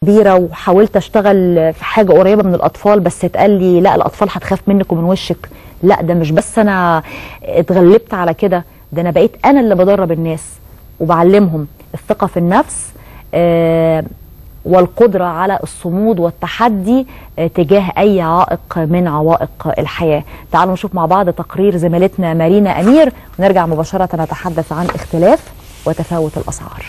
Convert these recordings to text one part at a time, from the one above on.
كبيره وحاولت اشتغل في حاجه قريبه من الاطفال بس اتقال لي لا الاطفال هتخاف منك ومن وشك لا ده مش بس انا اتغلبت على كده ده انا بقيت انا اللي بدرب الناس وبعلمهم الثقه في النفس آه والقدره على الصمود والتحدي آه تجاه اي عائق من عوائق الحياه تعالوا نشوف مع بعض تقرير زميلتنا مارينا امير ونرجع مباشره نتحدث عن اختلاف وتفاوت الاسعار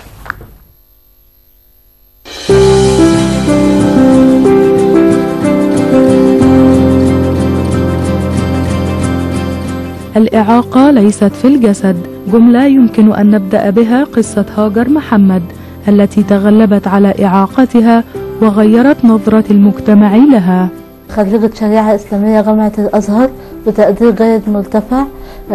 الإعاقة ليست في الجسد جملة يمكن أن نبدأ بها قصة هاجر محمد التي تغلبت على إعاقتها وغيرت نظرة المجتمع لها خريجة شريعة إسلامية جامعة الأزهر بتقدير جيد مرتفع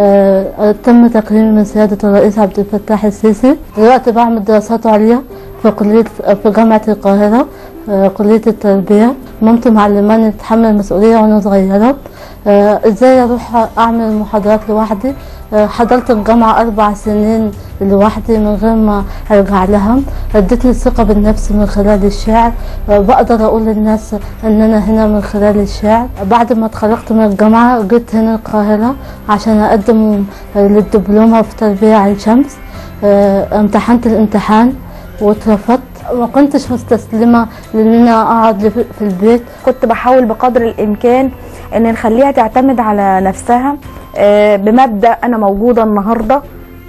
آه، تم تكريمي من سيادة الرئيس عبد الفتاح السيسي دلوقتي بعمل دراسات عليا في كلية في جامعة القاهرة آه، كلية التربية مامتي معلماني تتحمل المسؤولية وأنا صغيرة آه، ازاي اروح اعمل محاضرات لوحدي آه، حضرت الجامعة أربع سنين لوحدي من غير ما أرجع لها ادتني الثقة بالنفس من خلال الشعر آه، بقدر أقول للناس إن أنا هنا من خلال الشعر بعد ما اتخرجت من الجامعة جيت هنا القاهرة عشان أقدم للدبلومة في تربية عين شمس آه، امتحنت الامتحان واترفضت ما كنتش مستسلمة لأن أنا أقعد في البيت كنت بحاول بقدر الامكان ان نخليها تعتمد على نفسها آه، بمبدا انا موجوده النهارده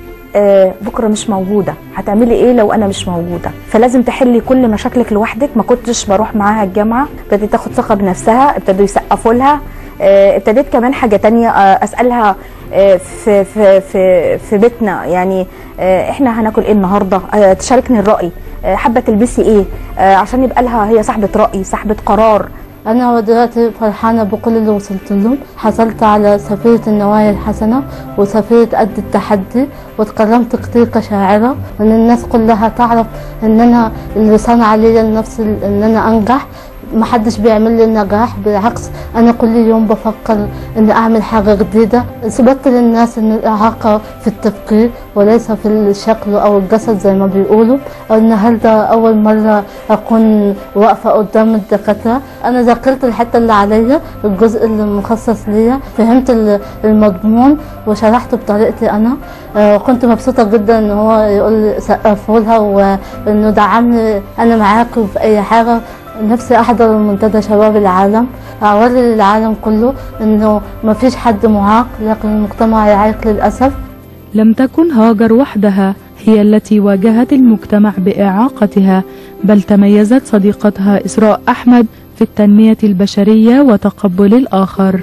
آه، بكره مش موجوده هتعملي ايه لو انا مش موجوده فلازم تحلي كل مشاكلك لوحدك ما كنتش بروح معاها الجامعه ابتديت تاخد ثقه بنفسها ابتدوا يسقفوا لها آه، ابتديت كمان حاجه تانية آه، اسالها آه، في في في في بيتنا يعني آه، احنا هناكل ايه النهارده آه، تشاركني الراي آه، حابه تلبسي ايه آه، عشان يبقى لها هي صاحبه راي صاحبه قرار أنا دلوقتي فرحانة بكل اللي وصلت له حصلت على سفيرة النوايا الحسنة وسفيرة قد التحدي واتكرمت كتير كشاعرة وإن الناس كلها تعرف إن أنا اللي صنع لي النفس إن أنا أنجح محدش بيعمل لي النجاح بالعكس انا كل يوم بفكر اني اعمل حاجه جديده اثبت للناس ان الاعاقه في التفكير وليس في الشكل او الجسد زي ما بيقولوا النهارده اول مره اكون واقفه قدام الدكاتره انا ذاكرت الحته اللي عليا الجزء اللي مخصص ليا فهمت ال- المضمون وشرحته بطريقتي انا آه، كنت مبسوطه جدا ان هو يقول لي سقفوا لها وانه دعمني انا معاكم في اي حاجه نفسي احضر منتدى شباب العالم اوري للعالم كله انه ما فيش حد معاق لكن المجتمع يعيق للاسف لم تكن هاجر وحدها هي التي واجهت المجتمع بإعاقتها بل تميزت صديقتها إسراء أحمد في التنمية البشرية وتقبل الآخر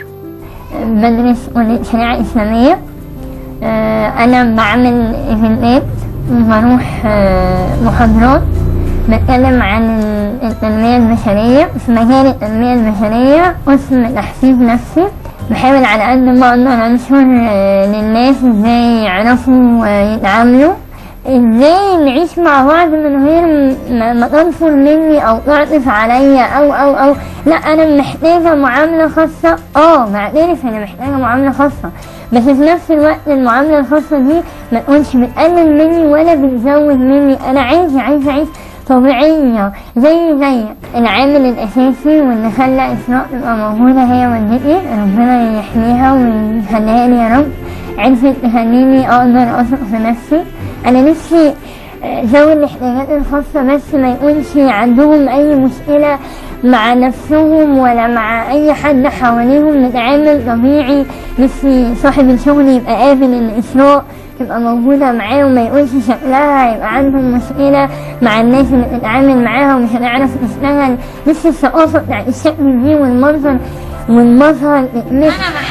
بدرس كلية شريعة إسلامية آه، أنا بعمل إيفنتات بروح آه، محاضرات بتكلم عن التنمية البشرية في مجال التنمية البشرية قسم تحفيز نفسي بحاول على قد ما أقدر أنشر آه، للناس إزاي يعرفوا آه، يتعاملوا ازاي نعيش مع بعض من غير ما, ما تنفر مني او تعطف عليا او او او لا انا محتاجه معامله خاصه اه بعترف انا محتاجه معامله خاصه بس في نفس الوقت المعامله الخاصه دي ما تكونش بتقلل مني ولا بتزود مني انا عايزه عايزه اعيش طبيعية زي زي العامل الأساسي واللي خلى إسراء تبقى موجودة هي والدتي ربنا يحميها ويخليها لي يا رب عرفت تخليني أقدر أثق في نفسي أنا نفسي آه، ذوي الاحتياجات الخاصة بس ما يكونش عندهم أي مشكلة مع نفسهم ولا مع أي حد حواليهم نتعامل طبيعي نفسي صاحب الشغل يبقى قابل إن إسراء تبقى موجودة معاه وما يقولش شكلها يبقى عندهم مشكلة مع الناس اللي بتتعامل معاها ومش هنعرف نشتغل نفس الثقافة بتاعت الشكل دي والمنظر والمظهر تتمس